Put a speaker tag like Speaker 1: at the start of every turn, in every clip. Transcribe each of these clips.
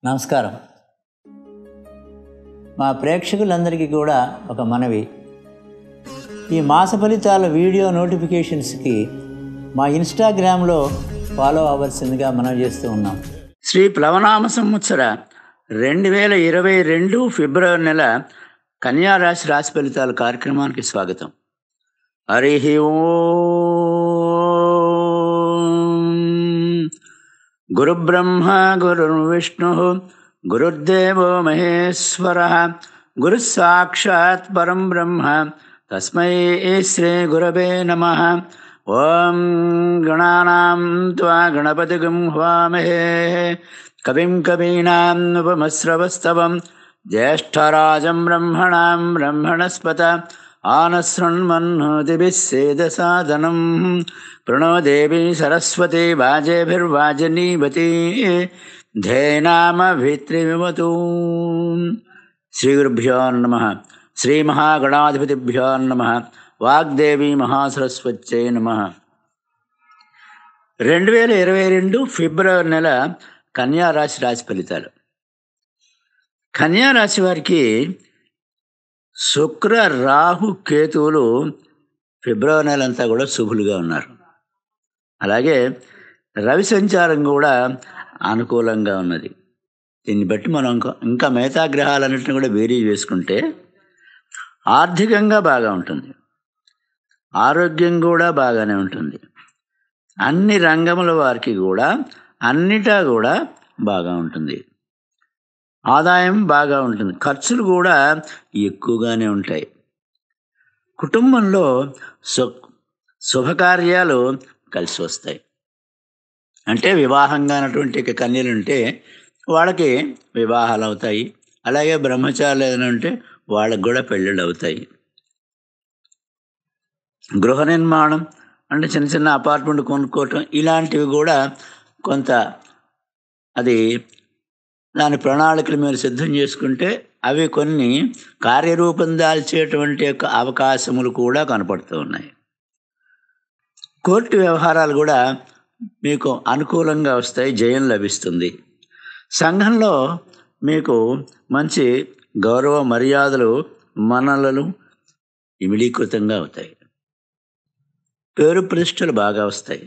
Speaker 1: నమస్కారం మా ప్రేక్షకులందరికీ కూడా ఒక మనవి ఈ మాస ఫలితాల వీడియో నోటిఫికేషన్స్కి మా ఇన్స్టాగ్రామ్లో ఫాలో అవ్వాల్సిందిగా మనం చేస్తూ ఉన్నాం
Speaker 2: శ్రీ ప్లవనామ సంవత్సర రెండు వేల ఇరవై రెండు ఫిబ్రవరి నెల కన్యారాశి రాశి ఫలితాల కార్యక్రమానికి స్వాగతం హరి ఓం గురుబ్రహ్మ గురుర్విష్ణు గురుర్దేవో మహేశ్వర గురు సాక్షాత్ పరం బ్రహ్మ తస్మై శ్రీ గురవే నమ ఓం గణానాం త్వా గణపతిగం హవామహే కవిం కవీనాం ఉపమశ్రవస్తవం జ్యేష్ఠరాజం బ్రహ్మణాం బ్రహ్మణస్పత ఆనశృణ్మన్మోదిభిः సేదసాదనం ప్రణో దేవి సరస్వతి వాజేభిర్వాజనీవతి ధేనామభిత్రివిమతూ శ్రీగురుభ్యో నమ శ్రీమహాగణాధిపతిభ్యో నమ వాగ్దేవి మహాసరస్వత్యై నమ రెండు వేల ఇరవై రెండు ఫిబ్రవరి నెల కన్యా రాశి రాశి ఫలితాలు కన్యా రాశి వారికి శుక్ర రాహు కేతువులు ఫిబ్రవరి నెల అంతా కూడా శుభులుగా ఉన్నారు అలాగే రవి సంచారం కూడా అనుకూలంగా ఉన్నది దీన్ని బట్టి మనం ఇంకా ఇంకా మిగతా గ్రహాలన్నింటినీ కూడా వేరీ చేసుకుంటే ఆర్థికంగా బాగా ఉంటుంది ఆరోగ్యం కూడా బాగానే ఉంటుంది అన్ని రంగముల వారికి కూడా అన్నిటా కూడా బాగా ఉంటుంది ఆదాయం బాగా ఉంటుంది ఖర్చులు కూడా ఎక్కువగానే ఉంటాయి కుటుంబంలో సు శుభకార్యాలు కలిసి వస్తాయి అంటే వివాహంగా అన్నటువంటి కన్యలు ఉంటే వాళ్ళకి వివాహాలు అవుతాయి అలాగే బ్రహ్మచారులు ఏదైనా ఉంటే వాళ్ళకి కూడా పెళ్ళిళ్ళు అవుతాయి గృహ నిర్మాణం అంటే చిన్న చిన్న అపార్ట్మెంట్ కొనుక్కోవటం ఇలాంటివి కూడా కొంత అది దాని ప్రణాళికలు మీరు సిద్ధం చేసుకుంటే అవి కొన్ని కార్యరూపం దాల్చేటువంటి యొక్క అవకాశములు కూడా కనపడుతూ ఉన్నాయి కోర్టు వ్యవహారాలు కూడా మీకు అనుకూలంగా వస్తాయి జయం లభిస్తుంది సంఘంలో మీకు మంచి గౌరవ మర్యాదలు మనలలు ఇమిడీకృతంగా అవుతాయి పేరు ప్రతిష్టలు బాగా వస్తాయి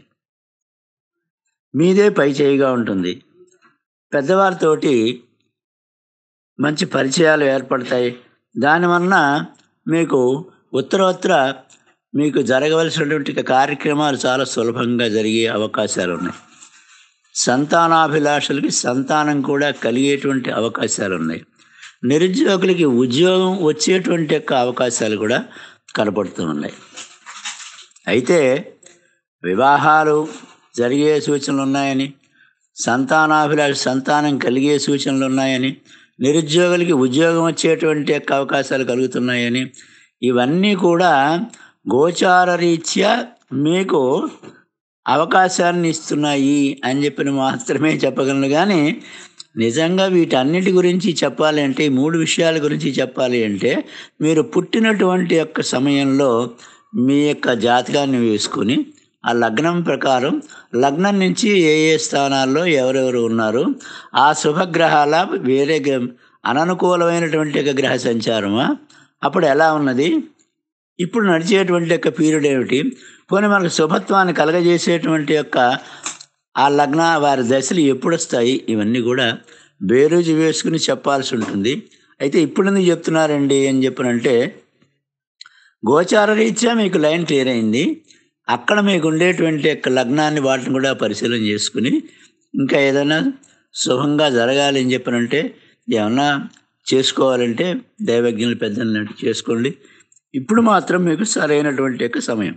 Speaker 2: మీదే పై చేయిగా ఉంటుంది పెద్దవారితోటి మంచి పరిచయాలు ఏర్పడతాయి దానివలన మీకు ఉత్తరోత్తర మీకు జరగవలసినటువంటి కార్యక్రమాలు చాలా సులభంగా జరిగే అవకాశాలు ఉన్నాయి సంతానాభిలాషలకి సంతానం కూడా కలిగేటువంటి అవకాశాలు ఉన్నాయి నిరుద్యోగులకి ఉద్యోగం వచ్చేటువంటి యొక్క అవకాశాలు కూడా కనపడుతూ ఉన్నాయి అయితే వివాహాలు జరిగే సూచనలు ఉన్నాయని సంతానాభిలాష సంతానం కలిగే సూచనలు ఉన్నాయని నిరుద్యోగులకి ఉద్యోగం వచ్చేటువంటి యొక్క అవకాశాలు కలుగుతున్నాయని ఇవన్నీ కూడా గోచార రీత్యా మీకు అవకాశాన్ని ఇస్తున్నాయి అని చెప్పిన మాత్రమే చెప్పగలను కానీ నిజంగా వీటన్నిటి గురించి చెప్పాలి అంటే ఈ మూడు విషయాల గురించి చెప్పాలి అంటే మీరు పుట్టినటువంటి యొక్క సమయంలో మీ యొక్క జాతకాన్ని వేసుకుని ఆ లగ్నం ప్రకారం లగ్నం నుంచి ఏ ఏ స్థానాల్లో ఎవరెవరు ఉన్నారు ఆ శుభగ్రహాల వేరే గ్ర- అననుకూలమైనటువంటి యొక్క గ్రహ సంచారమా అప్పుడు ఎలా ఉన్నది ఇప్పుడు నడిచేటువంటి యొక్క పీరియడ్ ఏమిటి పోనీ మనకు శుభత్వాన్ని కలగజేసేటువంటి యొక్క ఆ లగ్న వారి దశలు ఎప్పుడు వస్తాయి ఇవన్నీ కూడా బేరోజు వేసుకుని చెప్పాల్సి ఉంటుంది అయితే ఇప్పుడు ఎందుకు చెప్తున్నారండి అని చెప్పనంటే గోచార రీత్యా మీకు లైన్ క్లియర్ అయింది అక్కడ మీకు ఉండేటువంటి యొక్క లగ్నాన్ని వాటిని కూడా పరిశీలన చేసుకుని ఇంకా ఏదైనా శుభంగా జరగాలి అని చెప్పనంటే ఏమన్నా చేసుకోవాలంటే దైవజ్ఞులు పెద్దలు చేసుకోండి ఇప్పుడు మాత్రం మీకు సరైనటువంటి యొక్క సమయం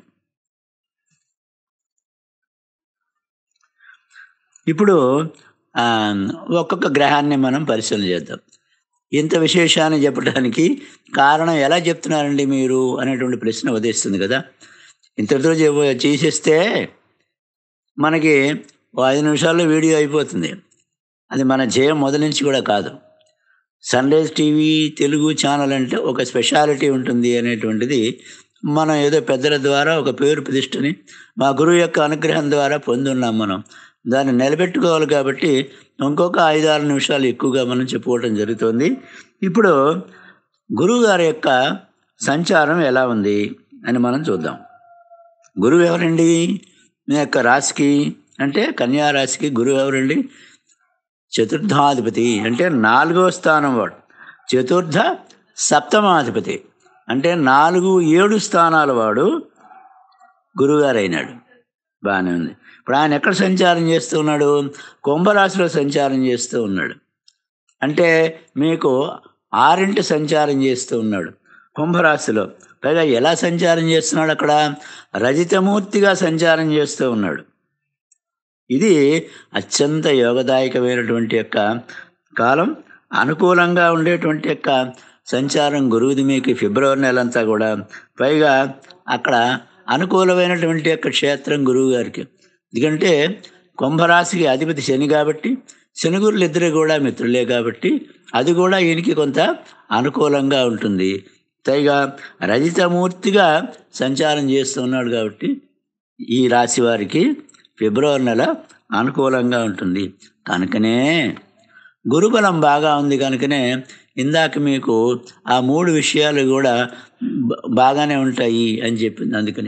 Speaker 2: ఇప్పుడు ఆ, ఒక్కొక్క గ్రహాన్ని మనం పరిశీలన చేద్దాం ఇంత విశేషాన్ని చెప్పడానికి కారణం ఎలా చెప్తున్నారండి మీరు అనేటువంటి ప్రశ్న ఉదయిస్తుంది కదా ఇంతటితో చెప్ప- చేసేస్తే మనకి ఓ ఐదు నిమిషాల్లో వీడియో అయిపోతుంది అది మన జయం మొదటి నుంచి కూడా కాదు sunrise TV Telugu channel అంటే ఒక స్పెషాలిటీ ఉంటుంది అనేటువంటిది మనం ఏదో పెద్దల ద్వారా ఒక పేరు ప్రతిష్టని మా గురువు యొక్క అనుగ్రహం ద్వారా పొందున్నాం మనం దాన్ని నిలబెట్టుకోవాలి కాబట్టి ఇంకొక ఐదు ఆరు నిమిషాలు ఎక్కువగా మనం చెప్పుకోవటం జరుగుతుంది ఇప్పుడు గురువుగారి యొక్క సంచారం ఎలా ఉంది అని మనం చూద్దాం గురువు ఎవరండి మీ యొక్క రాశికి అంటే కన్యా రాశికి గురువు ఎవరండి చతుర్థాధిపతి అంటే నాలుగో స్థానం వాడు చతుర్థ సప్తమాధిపతి అంటే నాలుగు ఏడు స్థానాల వాడు గురువుగారు అయినాడు బాగానే ఉంది ఇప్పుడు ఆయన ఎక్కడ సంచారం చేస్తూ ఉన్నాడు కుంభరాశిలో సంచారం చేస్తూ ఉన్నాడు అంటే మీకు ఆరింటి సంచారం చేస్తూ ఉన్నాడు కుంభరాశిలో పైగా ఎలా సంచారం చేస్తున్నాడు అక్కడ రజితమూర్తిగా సంచారం చేస్తూ ఉన్నాడు ఇది అత్యంత యోగదాయకమైనటువంటి యొక్క కాలం అనుకూలంగా ఉండేటువంటి యొక్క సంచారం గురువుది మీకు ఫిబ్రవరి నెలంతా కూడా పైగా అక్కడ అనుకూలమైనటువంటి యొక్క క్షేత్రం గురువు గారికి ఎందుకంటే కుంభరాశికి అధిపతి శని కాబట్టి శని గురులు ఇద్దరు కూడా మిత్రులే కాబట్టి అది కూడా ఈయనకి కొంత అనుకూలంగా ఉంటుంది పైగా రజితమూర్తిగా సంచారం చేస్తున్నాడు కాబట్టి ఈ రాశి వారికి ఫిబ్రవరి నెల అనుకూలంగా ఉంటుంది కనుకనే గురుబలం బాగా ఉంది కనుకనే ఇందాక మీకు ఆ మూడు విషయాలు కూడా బ- బాగానే ఉంటాయి అని చెప్పింది అందుకనే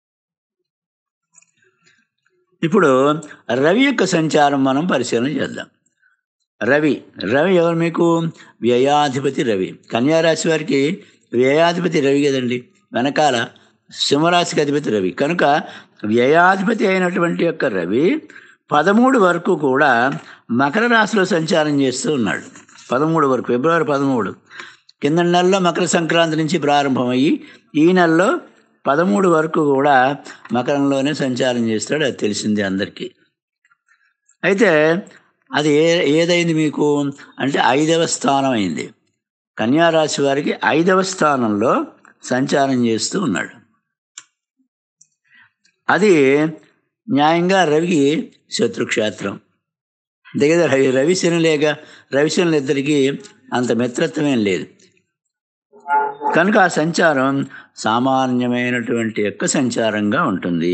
Speaker 2: ఇప్పుడు రవి యొక్క సంచారం మనం పరిశీలన చేద్దాం రవి రవి ఎవరు మీకు వ్యయాధిపతి రవి కన్యారాశి వారికి వ్యయాధిపతి రవి కదండి వెనకాల సింహరాశికి అధిపతి రవి కనుక వ్యయాధిపతి అయినటువంటి యొక్క రవి పదమూడు వరకు కూడా మకర రాశిలో సంచారం చేస్తూ ఉన్నాడు పదమూడు వరకు ఫిబ్రవరి పదమూడు కింద నెలలో మకర సంక్రాంతి నుంచి ప్రారంభమయ్యి ఈ నెలలో పదమూడు వరకు కూడా మకరంలోనే సంచారం చేస్తాడు అది తెలిసిందే అందరికీ అయితే అది ఏ ఏదైంది మీకు అంటే ఐదవ స్థానం అయింది కన్యారాశి వారికి ఐదవ స్థానంలో సంచారం చేస్తూ ఉన్నాడు అది న్యాయంగా రవికి శత్రుక్షేత్రం దగ్గర రవి రవిశనులేక రవిశనులు ఇద్దరికి అంత మిత్రత్వమేం లేదు కనుక ఆ సంచారం సామాన్యమైనటువంటి యొక్క సంచారంగా ఉంటుంది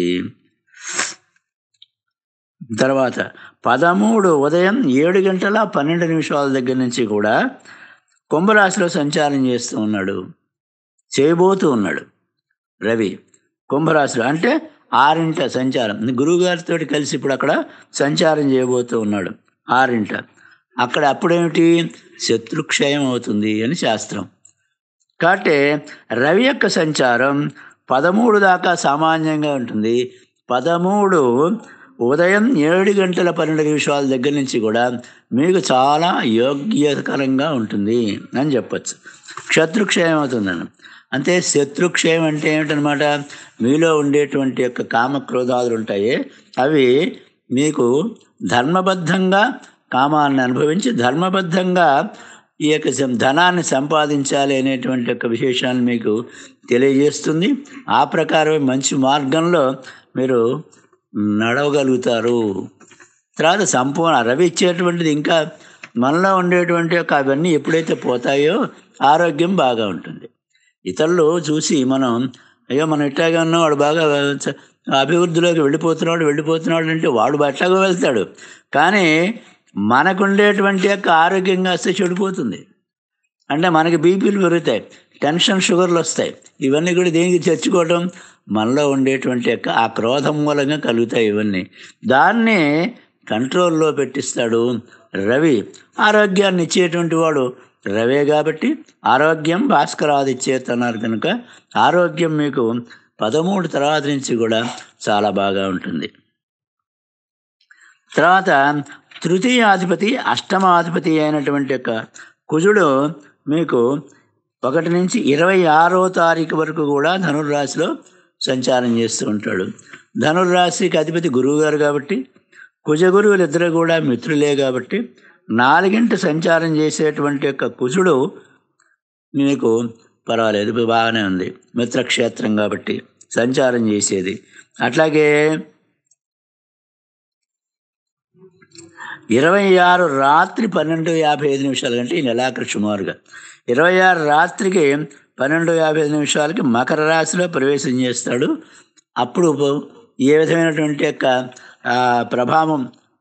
Speaker 2: తర్వాత పదమూడు ఉదయం ఏడు గంటల పన్నెండు నిమిషాల దగ్గర నుంచి కూడా కుంభరాశిలో సంచారం చేస్తూ ఉన్నాడు చేయబోతూ ఉన్నాడు రవి కుంభరాశిలో అంటే ఆరింట సంచారం గురువుగారితో కలిసి ఇప్పుడు అక్కడ సంచారం చేయబోతూ ఉన్నాడు ఆరింట అక్కడ అప్పుడేమిటి శత్రుక్షయం అవుతుంది అని శాస్త్రం కాబట్టి రవి యొక్క సంచారం పదమూడు దాకా సామాన్యంగా ఉంటుంది పదమూడు ఉదయం ఏడు గంటల పన్నెండు నిమిషాల దగ్గర నుంచి కూడా మీకు చాలా యోగ్యకరంగా ఉంటుంది అని చెప్పచ్చు శత్రుక్షయం అవుతుందని అంటే శత్రుక్షయం అంటే ఏమిటనమాట మీలో ఉండేటువంటి యొక్క కామక్రోధాదులు ఉంటాయి అవి మీకు ధర్మబద్ధంగా కామాన్ని అనుభవించి ధర్మబద్ధంగా ఈ యొక్క సం- ధనాన్ని సంపాదించాలి అనేటువంటి యొక్క విశేషాన్ని మీకు తెలియజేస్తుంది ఆ ప్రకారమే మంచి మార్గంలో మీరు నడవగలుగుతారు తర్వాత సంపూర్ణ రవి ఇచ్చేటువంటిది ఇంకా మనలో ఉండేటువంటి యొక్క అవన్నీ ఎప్పుడైతే పోతాయో ఆరోగ్యం బాగా ఉంటుంది ఇతరులు చూసి మనం అయ్యో మనం ఇట్లాగే ఉన్నాం వాడు బాగా చ- అభివృద్ధిలోకి వెళ్ళిపోతున్నాడు వెళ్ళిపోతున్నాడు అంటే వాడు ఎట్లాగో వెళ్తాడు కానీ మనకుండేటువంటి యొక్క ఆరోగ్యంగా వస్తే చెడిపోతుంది అంటే మనకి బీపీలు పెరుగుతాయి టెన్షన్ షుగర్లు వస్తాయి ఇవన్నీ కూడా దేనికి తెచ్చుకోవటం మనలో ఉండేటువంటి యొక్క ఆ క్రోధం మూలంగా కలుగుతాయి ఇవన్నీ దాన్ని కంట్రోల్లో పెట్టిస్తాడు రవి ఆరోగ్యాన్ని ఇచ్చేటువంటి వాడు రవే కాబట్టి ఆరోగ్యం భాస్కరాది ఇచ్చేస్తున్నారు కనుక ఆరోగ్యం మీకు పదమూడు తర్వాత నుంచి కూడా చాలా బాగా ఉంటుంది తర్వాత తృతీయాధిపతి అష్టమాధిపతి అయినటువంటి యొక్క కుజుడు మీకు ఒకటి నుంచి ఇరవై ఆరో తారీఖు వరకు కూడా ధనుర్రాశిలో సంచారం చేస్తూ ఉంటాడు ధనుర్రాశికి అధిపతి గురువు గారు కాబట్టి కుజగురువులు ఇద్దరు కూడా మిత్రులే కాబట్టి నాలుగింటి సంచారం చేసేటువంటి యొక్క కుజుడు మీకు పర్వాలేదు ఇప్పుడు బాగానే ఉంది మిత్రక్షేత్రం కాబట్టి సంచారం చేసేది అట్లాగే ఇరవై ఆరు రాత్రి పన్నెండు యాభై ఐదు నిమిషాలు కంటే ఈ నెలాఖరు సుమారుగా ఇరవై ఆరు రాత్రికి పన్నెండు యాభై ఐదు నిమిషాలకి మకర రాశిలో ప్రవేశం చేస్తాడు అప్పుడు ఏ విధమైనటువంటి యొక్క ఆ, ప్రభావం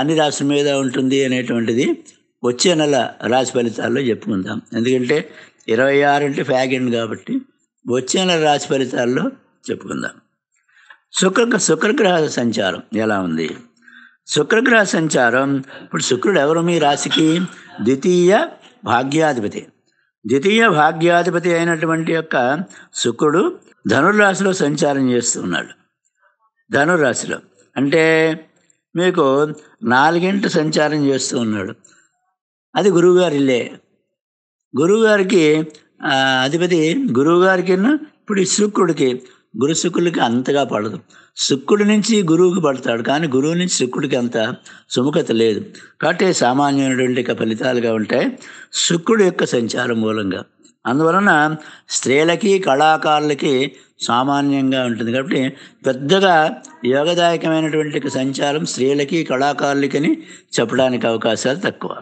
Speaker 2: అన్ని రాశుల మీద ఉంటుంది అనేటువంటిది వచ్చే నెల రాశి ఫలితాల్లో చెప్పుకుందాం ఎందుకంటే ఇరవై ఆరు అంటే ఫ్యాగెండ్ కాబట్టి వచ్చే నెల రాశి ఫలితాల్లో చెప్పుకుందాం శుక్ర శుక్రగ్రహ సంచారం ఎలా ఉంది శుక్రగ్రహ సంచారం ఇప్పుడు శుక్రుడు ఎవరు మీ రాశికి ద్వితీయ భాగ్యాధిపతి ద్వితీయ భాగ్యాధిపతి అయినటువంటి యొక్క శుక్రుడు ధనుర్రాశిలో సంచారం చేస్తూ ఉన్నాడు ధనుర్రాశిలో అంటే మీకు నాలుగింట సంచారం చేస్తూ ఉన్నాడు అది గురువుగారి ఇల్లే గురువుగారికి ఆ, అధిపతి గురువుగారికి ఇప్పుడు ఈ శుక్రుడికి గురు శుక్రుడికి అంతగా పడదు శుక్రుడి నుంచి గురువుకి పడతాడు కానీ గురువు నుంచి శుక్రుడికి అంత సుముఖత లేదు కాబట్టి సామాన్యమైనటువంటి యొక్క ఫలితాలుగా ఉంటాయి శుక్రుడు యొక్క సంచారం మూలంగా అందువలన స్త్రీలకి కళాకారులకి సామాన్యంగా ఉంటుంది కాబట్టి పెద్దగా యోగదాయకమైనటువంటి యొక్క సంచారం స్త్రీలకి కళాకారులకి చెప్పడానికి అవకాశాలు తక్కువ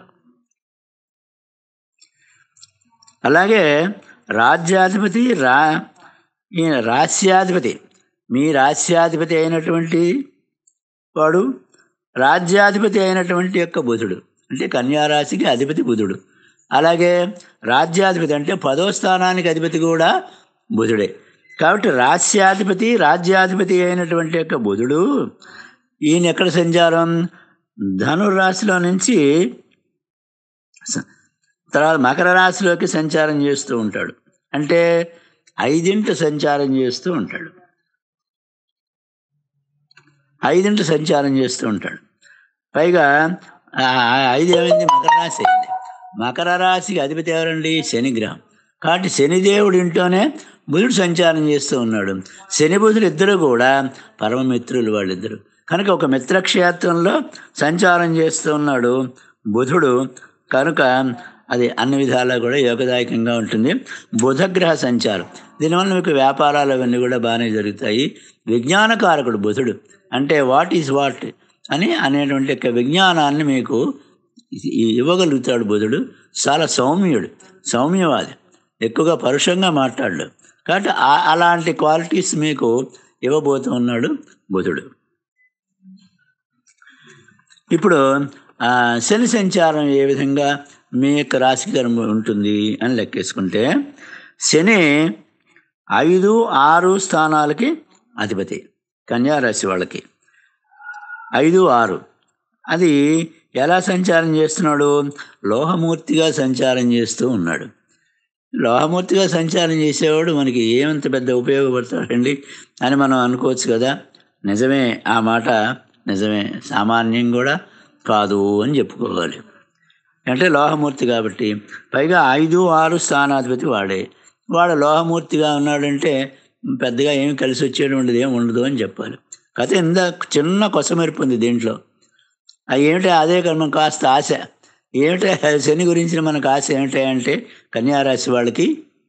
Speaker 2: అలాగే రాజ్యాధిపతి రా ఈయన రాస్యాధిపతి మీ రాస్యాధిపతి అయినటువంటి వాడు రాజ్యాధిపతి అయినటువంటి యొక్క బుధుడు అంటే కన్యారాశికి అధిపతి బుధుడు అలాగే రాజ్యాధిపతి అంటే పదో స్థానానికి అధిపతి కూడా బుధుడే కాబట్టి రాస్యాధిపతి రాజ్యాధిపతి అయినటువంటి యొక్క బుధుడు ఈయన ఎక్కడ సంచారం ధనుర్రాశిలో నుంచి స- తర్వాత మకర రాశిలోకి సంచారం చేస్తూ ఉంటాడు అంటే ఐదింట సంచారం చేస్తూ ఉంటాడు ఐదింట సంచారం చేస్తూ ఉంటాడు పైగా ఆ ఐదు ఏమైంది మకర రాశి అయింది మకర రాశికి అధిపతి ఎవరండి శనిగ్రహం కాబట్టి శనిదేవుడి ఇంట్లోనే బుధుడు సంచారం చేస్తూ ఉన్నాడు శని బుధులు ఇద్దరు కూడా పరమమిత్రులు వాళ్ళిద్దరు కనుక ఒక మిత్రక్షేత్రంలో సంచారం చేస్తూ ఉన్నాడు బుధుడు కనుక అది అన్ని విధాలా కూడా యోగదాయకంగా ఉంటుంది బుధగ్రహ సంచారం దీనివల్ల మీకు వ్యాపారాలు అవన్నీ కూడా బాగానే జరుగుతాయి విజ్ఞానకారకుడు బుధుడు అంటే వాట్ ఈజ్ వాట్ అని అనేటువంటి యొక్క విజ్ఞానాన్ని మీకు ఇ- ఇవ్వగలుగుతాడు బుధుడు చాలా సౌమ్యుడు సౌమ్యవాది ఎక్కువగా పరుషంగా మాట్లాడు కాబట్టి ఆ- అలాంటి క్వాలిటీస్ మీకు ఇవ్వబోతూ ఉన్నాడు బుధుడు ఇప్పుడు ఆ, శని సంచారం ఏ విధంగా మీ యొక్క రాశికి ధర్మం ఉంటుంది అని లెక్కేసుకుంటే శని ఐదు ఆరు స్థానాలకి అధిపతి కన్యా రాశి వాళ్ళకి ఐదు ఆరు అది ఎలా సంచారం చేస్తున్నాడు లోహమూర్తిగా సంచారం చేస్తూ ఉన్నాడు లోహమూర్తిగా సంచారం చేసేవాడు మనకి ఏమంత పెద్ద ఉపయోగపడతాడండి అని మనం అనుకోవచ్చు కదా నిజమే ఆ మాట నిజమే సామాన్యం కూడా కాదు అని చెప్పుకోవాలి అంటే లోహమూర్తి కాబట్టి పైగా ఐదు ఆరు స్థానాధిపతి వాడే వాడు లోహమూర్తిగా ఉన్నాడంటే పెద్దగా ఏమి కలిసి వచ్చేటువంటిది ఏమి ఉండదు అని చెప్పాలి కథ ఇంత చిన్న కొసమెరుపు ఉంది దీంట్లో అది ఏమిటో అదే కర్మ కాస్త ఆశ ఏమిటో శని గురించిన మనకు ఆశ ఏమిటి అంటే కన్యారాశి వాళ్ళకి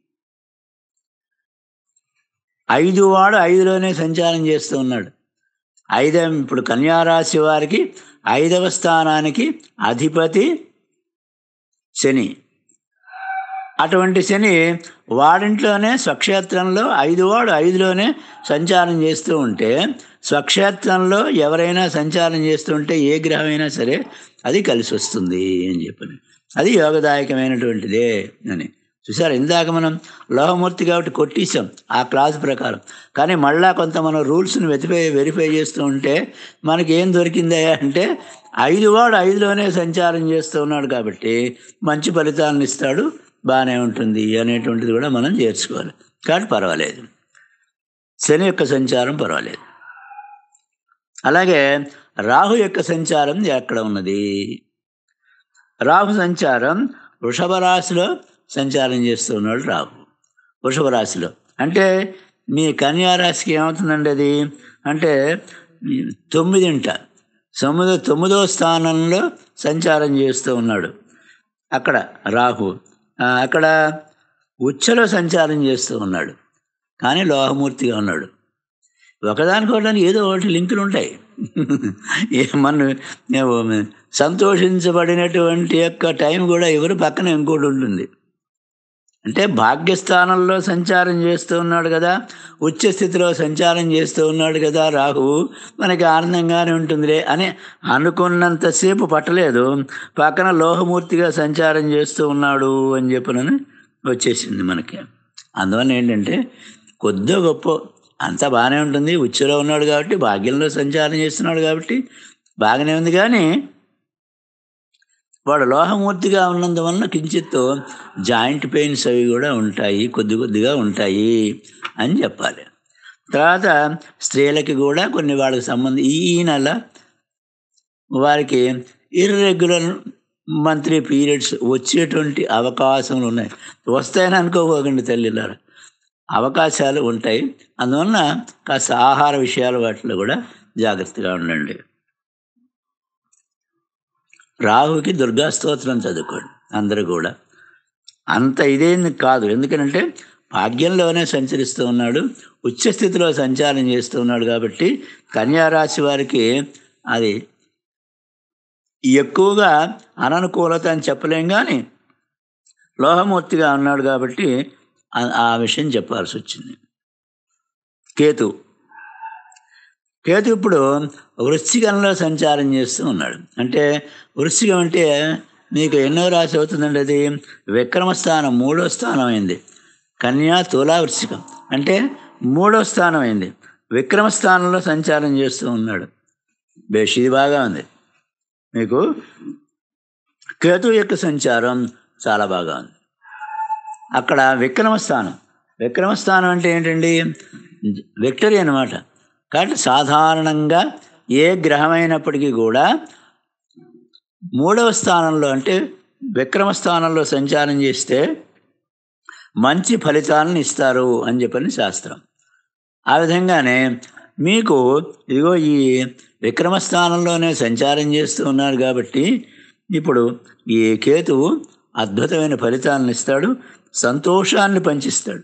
Speaker 2: ఐదు వాడు ఐదులోనే సంచారం చేస్తూ ఉన్నాడు ఐదవ ఇప్పుడు కన్యారాశి వారికి ఐదవ స్థానానికి అధిపతి శని అటువంటి శని వాడింట్లోనే స్వక్షేత్రంలో ఐదు వాడు ఐదులోనే సంచారం చేస్తూ ఉంటే స్వక్షేత్రంలో ఎవరైనా సంచారం చేస్తూ ఉంటే ఏ గ్రహమైనా సరే అది కలిసి వస్తుంది అని చెప్పని అది యోగదాయకమైనటువంటిదే అని చూసారు ఇందాక మనం లోహమూర్తి కాబట్టి కొట్టేసాం ఆ క్లాస్ ప్రకారం కానీ మళ్ళా కొంత మనం రూల్స్ని వెతిఫై వెరిఫై చేస్తూ ఉంటే మనకి ఏం దొరికిందా అంటే ఐదు వాడు ఐదులోనే సంచారం చేస్తూ ఉన్నాడు కాబట్టి మంచి ఫలితాలను ఇస్తాడు బాగానే ఉంటుంది అనేటువంటిది కూడా మనం చేర్చుకోవాలి కాబట్టి పర్వాలేదు శని యొక్క సంచారం పర్వాలేదు అలాగే రాహు యొక్క సంచారం ఎక్కడ ఉన్నది రాహు సంచారం వృషభ రాశిలో సంచారం చేస్తూ ఉన్నాడు రాహు వృషభ రాశిలో అంటే మీ కన్యా రాశికి ఏమవుతుందండి అది అంటే తొమ్మిదింట తొమ్మిదో తొమ్మిదో స్థానంలో సంచారం చేస్తూ ఉన్నాడు అక్కడ రాహు ఆ, అక్కడ ఉచ్చలో సంచారం చేస్తూ ఉన్నాడు కానీ లోహమూర్తిగా ఉన్నాడు ఒకదానికొకదానికి ఏదో ఒకటి లింకులు ఉంటాయి ఏ మన ఏ- సంతోషించబడినటువంటి యొక్క టైం కూడా ఎవరు పక్కన ఇంకోటి ఉంటుంది అంటే భాగ్యస్థానంలో సంచారం చేస్తూ ఉన్నాడు కదా ఉచ్చ స్థితిలో సంచారం చేస్తూ ఉన్నాడు కదా రాహువు మనకి ఆనందంగానే ఉంటుందిలే అని అనుకున్నంతసేపు పట్టలేదు పక్కన లోహమూర్తిగా సంచారం చేస్తూ ఉన్నాడు అని చెప్పినని వచ్చేసింది మనకి అందువల్ల ఏంటంటే కొద్దిగా గొప్ప అంతా బాగానే ఉంటుంది ఉచ్చులో ఉన్నాడు కాబట్టి భాగ్యంలో సంచారం చేస్తున్నాడు కాబట్టి బాగానే ఉంది కానీ వాడు లోహమూర్తిగా ఉన్నందువలన కించిత్ జాయింట్ పెయిన్స్ అవి కూడా ఉంటాయి కొద్ది కొద్దిగా ఉంటాయి అని చెప్పాలి తర్వాత స్త్రీలకి కూడా కొన్ని వాళ్ళకి సంబంధం ఈ నెల వారికి ఇర్రెగ్యులర్ మంత్లీ పీరియడ్స్ వచ్చేటువంటి అవకాశములు ఉన్నాయి వస్తాయని అనుకోకండి తల్లిలారు అవకాశాలు ఉంటాయి అందువలన కాస్త ఆహార విషయాల వాటిలో కూడా జాగ్రత్తగా ఉండండి రాహుకి దుర్గా స్తోత్రం చదువుకోండి అందరూ కూడా అంత ఇదేం కాదు ఎందుకంటే భాగ్యంలోనే సంచరిస్తూ ఉన్నాడు ఉచ్చస్థితిలో సంచారం చేస్తూ ఉన్నాడు కాబట్టి కన్యారాశి వారికి అది ఎక్కువగా అననుకూలత అని చెప్పలేం కానీ లోహమూర్తిగా ఉన్నాడు కాబట్టి ఆ- ఆ విషయం చెప్పాల్సి వచ్చింది కేతు కేతు ఇప్పుడు వృశ్చికంలో సంచారం చేస్తూ ఉన్నాడు అంటే వృశ్చికం అంటే మీకు ఎన్నో రాశి అవుతుందండి అది విక్రమ స్థానం మూడో స్థానం అయింది కన్యా తులా వృశ్చికం అంటే మూడో స్థానం అయింది విక్రమ స్థానంలో సంచారం చేస్తూ ఉన్నాడు బేష్ ఇది బాగా ఉంది మీకు కేతు యొక్క సంచారం చాలా బాగా ఉంది అక్కడ విక్రమ స్థానం విక్రమ స్థానం అంటే ఏంటండి విక్టరీ అన్నమాట కాబట్టి సాధారణంగా ఏ గ్రహమైనప్పటికీ కూడా మూడవ స్థానంలో అంటే విక్రమ స్థానంలో సంచారం చేస్తే మంచి ఫలితాలను ఇస్తారు అని చెప్పని శాస్త్రం ఆ విధంగానే మీకు ఇదిగో ఈ విక్రమ స్థానంలోనే సంచారం చేస్తూ ఉన్నారు కాబట్టి ఇప్పుడు ఈ కేతువు అద్భుతమైన ఫలితాలను ఇస్తాడు సంతోషాన్ని పంచిస్తాడు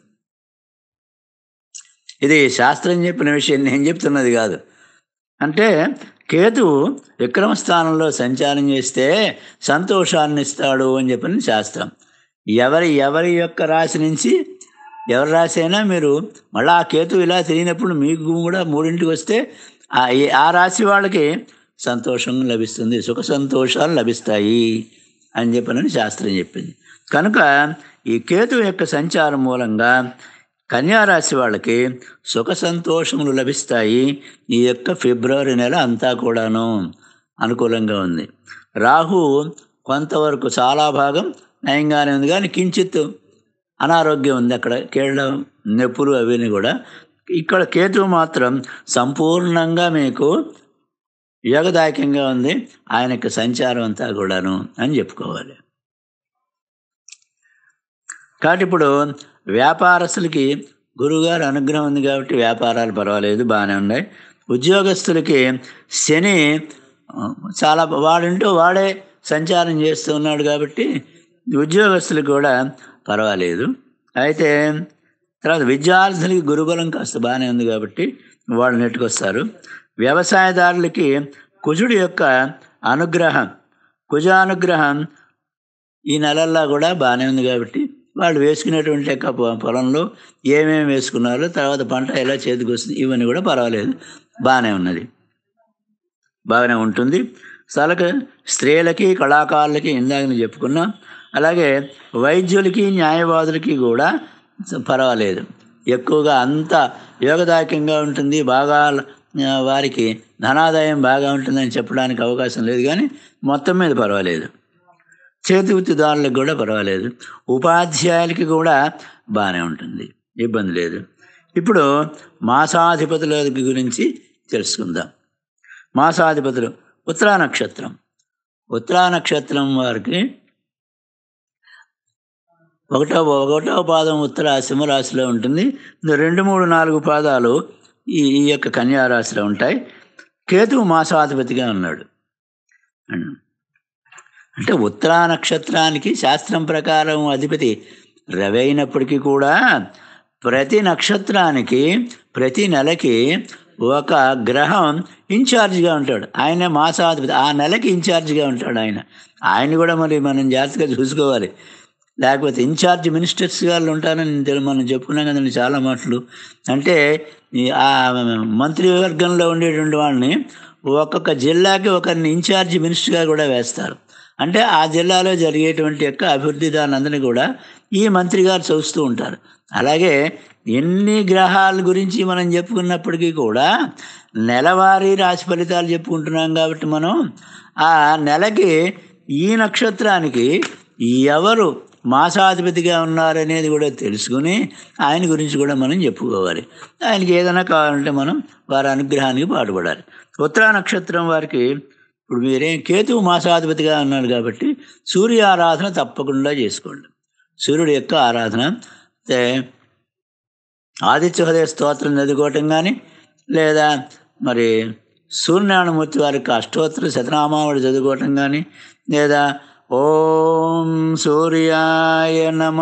Speaker 2: ఇది శాస్త్రం చెప్పిన విషయం నేను చెప్తున్నది కాదు అంటే కేతువు విక్రమ స్థానంలో సంచారం చేస్తే సంతోషాన్ని ఇస్తాడు అని చెప్పిన శాస్త్రం ఎవరి ఎవరి యొక్క రాశి నుంచి ఎవరి రాశి అయినా మీరు మళ్ళీ ఆ కేతు ఇలా తిరిగినప్పుడు మీకు కూడా మూడింటికి వస్తే ఆ ఏ- ఆ రాశి వాళ్ళకి సంతోషం లభిస్తుంది సుఖ సంతోషాలు లభిస్తాయి అని చెప్పనని శాస్త్రం చెప్పింది కనుక ఈ కేతు యొక్క సంచారం మూలంగా కన్యారాశి వాళ్ళకి సుఖ సంతోషములు లభిస్తాయి ఈ యొక్క ఫిబ్రవరి నెల అంతా కూడాను అనుకూలంగా ఉంది రాహు కొంతవరకు చాలా భాగం నయంగానే ఉంది కానీ కించిత్ అనారోగ్యం ఉంది అక్కడ కీళ్ళ నొప్పులు అవన్నీ కూడా ఇక్కడ కేతువు మాత్రం సంపూర్ణంగా మీకు యోగదాయకంగా ఉంది ఆయన యొక్క సంచారం అంతా కూడాను అని చెప్పుకోవాలి కాబట్టి ఇప్పుడు వ్యాపారస్తులకి గురువుగారు అనుగ్రహం ఉంది కాబట్టి వ్యాపారాలు పర్వాలేదు బాగానే ఉన్నాయి ఉద్యోగస్తులకి శని ఆ, చాలా వాడంటూ వాడే సంచారం చేస్తూ ఉన్నాడు కాబట్టి ఉద్యోగస్తులకు కూడా పర్వాలేదు అయితే తర్వాత విద్యార్థులకి గురుబలం కాస్త బాగానే ఉంది కాబట్టి వాళ్ళు నెట్టుకొస్తారు వ్యవసాయదారులకి కుజుడి యొక్క అనుగ్రహం కుజానుగ్రహం ఈ నెలల్లో కూడా బాగానే ఉంది కాబట్టి వాళ్ళు వేసుకునేటువంటి యొక్క పొ- పొలంలో ఏమేమి వేసుకున్నారో తర్వాత పంట ఎలా చేతికి వస్తుంది ఇవన్నీ కూడా పర్వాలేదు బాగానే ఉన్నది బాగానే ఉంటుంది సలక స్త్రీలకి కళాకారులకి ఇందాక నేను చెప్పుకున్నాం అలాగే వైద్యులకి న్యాయవాదులకి కూడా స- పర్వాలేదు ఎక్కువగా అంత యోగదాయకంగా ఉంటుంది బాగా ఆ, వారికి ధనాదాయం బాగా ఉంటుందని చెప్పడానికి అవకాశం లేదు కానీ మొత్తం మీద పర్వాలేదు చేతి వృత్తిదారులకు కూడా పర్వాలేదు ఉపాధ్యాయులకి కూడా బాగానే ఉంటుంది ఇబ్బంది లేదు ఇప్పుడు మాసాధిపతుల గురించి తెలుసుకుందాం మాసాధిపతులు ఉత్తరా నక్షత్రం ఉత్తరా నక్షత్రం వారికి ఒకటో ఒకటో పాదం ఉత్తర సింహరాశిలో ఉంటుంది రెండు మూడు నాలుగు పాదాలు ఈ ఈ యొక్క కన్యా రాశిలో ఉంటాయి కేతువు మాసాధిపతిగా ఉన్నాడు అంటే ఉత్తరా నక్షత్రానికి శాస్త్రం ప్రకారం అధిపతి రవి అయినప్పటికీ కూడా ప్రతి నక్షత్రానికి ప్రతి నెలకి ఒక గ్రహం ఇన్ఛార్జిగా ఉంటాడు ఆయన మాసాధిపతి ఆ నెలకి ఇన్ఛార్జిగా ఉంటాడు ఆయన ఆయన కూడా మరి మనం జాగ్రత్తగా చూసుకోవాలి లేకపోతే ఇన్ఛార్జ్ మినిస్టర్స్ వాళ్ళు ఉంటారని తెలు- మనం చెప్పుకున్నాం కదండి చాలా మాటలు అంటే ఈ ఆ మంత్రివర్గంలో ఉండేటువంటి వాళ్ళని ఒక్కొక్క జిల్లాకి ఒకరిని ఇన్ఛార్జ్ మినిస్టర్గా కూడా వేస్తారు అంటే ఆ జిల్లాలో జరిగేటువంటి యొక్క అభివృద్ధి దానందరినీ కూడా ఈ మంత్రి గారు చూస్తూ ఉంటారు అలాగే ఎన్ని గ్రహాల గురించి మనం చెప్పుకున్నప్పటికీ కూడా నెలవారీ రాశి ఫలితాలు చెప్పుకుంటున్నాం కాబట్టి మనం ఆ నెలకి ఈ నక్షత్రానికి ఎవరు మాసాధిపతిగా ఉన్నారనేది కూడా తెలుసుకుని ఆయన గురించి కూడా మనం చెప్పుకోవాలి ఆయనకి ఏదైనా కావాలంటే మనం వారి అనుగ్రహానికి పాటుపడాలి ఉత్తరా నక్షత్రం వారికి ఇప్పుడు మీరేం కేతువు మాసాధిపతిగా ఉన్నారు కాబట్టి సూర్య ఆరాధన తప్పకుండా చేసుకోండి సూర్యుడి యొక్క ఆరాధన అంటే ఆదిత్య హృదయ స్తోత్రం చదువుకోవటం కానీ లేదా మరి సూర్యనారాయణమూర్తి వారికి అష్టోత్తర శతనామావళి చదువుకోవటం కానీ లేదా ఓం సూర్యాయ నమ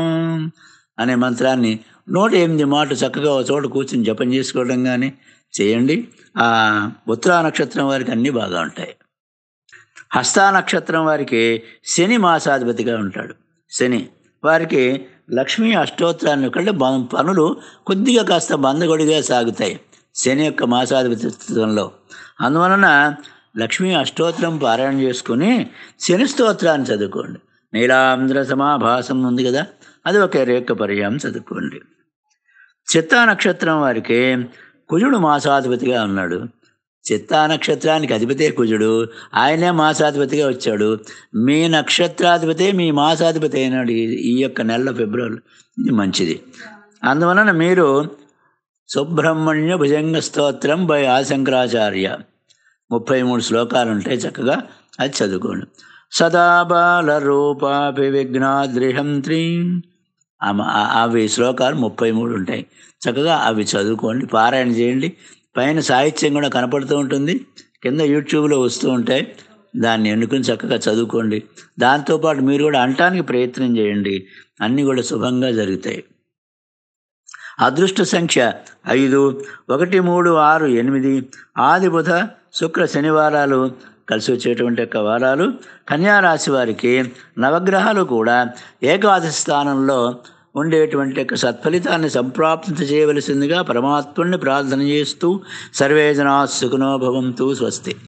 Speaker 2: అనే మంత్రాన్ని నూట ఎనిమిది మాట చక్కగా ఒక చోట కూర్చుని జపం చేసుకోవడం కానీ చేయండి ఆ ఉత్తరా నక్షత్రం వారికి అన్నీ బాగా ఉంటాయి హస్తా నక్షత్రం వారికి శని మాసాధిపతిగా ఉంటాడు శని వారికి లక్ష్మీ అష్టోత్తరాన్ని కంటే బ- పనులు కొద్దిగా కాస్త బందగొడిగా సాగుతాయి శని యొక్క మాసాధిపతిత్వంలో అందువలన లక్ష్మీ అష్టోత్తరం పారాయణ చేసుకుని శని స్తోత్రాన్ని చదువుకోండి నీలాంధ్ర సమాభాసం ఉంది కదా అది ఒక రేఖ పర్యాయం చదువుకోండి చిత్తా నక్షత్రం వారికి కుజుడు మాసాధిపతిగా ఉన్నాడు చిత్తా నక్షత్రానికి అధిపతే కుజుడు ఆయనే మాసాధిపతిగా వచ్చాడు మీ నక్షత్రాధిపతే మీ మాసాధిపతి అయినాడు ఈ- ఈ యొక్క నెల ఫిబ్రవరి ఇది మంచిది అందువలన మీరు సుబ్రహ్మణ్య భుజంగ స్తోత్రం బై ఆశంకరాచార్య ముప్పై మూడు శ్లోకాలు ఉంటాయి చక్కగా అది చదువుకోండి సదా బాల రూపాపి విఘ్నాద్రిహంత్రి ఆమ- ఆ- అవి శ్లోకాలు ముప్పై మూడు ఉంటాయి చక్కగా అవి చదువుకోండి పారాయణ చేయండి పైన సాహిత్యం కూడా కనపడుతూ ఉంటుంది కింద యూట్యూబ్లో వస్తూ ఉంటాయి దాన్ని ఎన్నుకుని చక్కగా చదువుకోండి దాంతోపాటు మీరు కూడా అంటానికి ప్రయత్నం చేయండి అన్నీ కూడా శుభంగా జరుగుతాయి అదృష్ట సంఖ్య ఐదు ఒకటి మూడు ఆరు ఎనిమిది ఆది బుధ శుక్ర శనివారాలు కలిసి వచ్చేటువంటి యొక్క వారాలు కన్యారాశి వారికి నవగ్రహాలు కూడా ఏకాదశి స్థానంలో ఉండేటువంటి యొక్క సత్ఫలితాన్ని సంప్రాప్తి చేయవలసిందిగా పరమాత్ముడిని ప్రార్థన చేస్తూ సర్వే జనా సుఖనో భవంతు స్వస్తి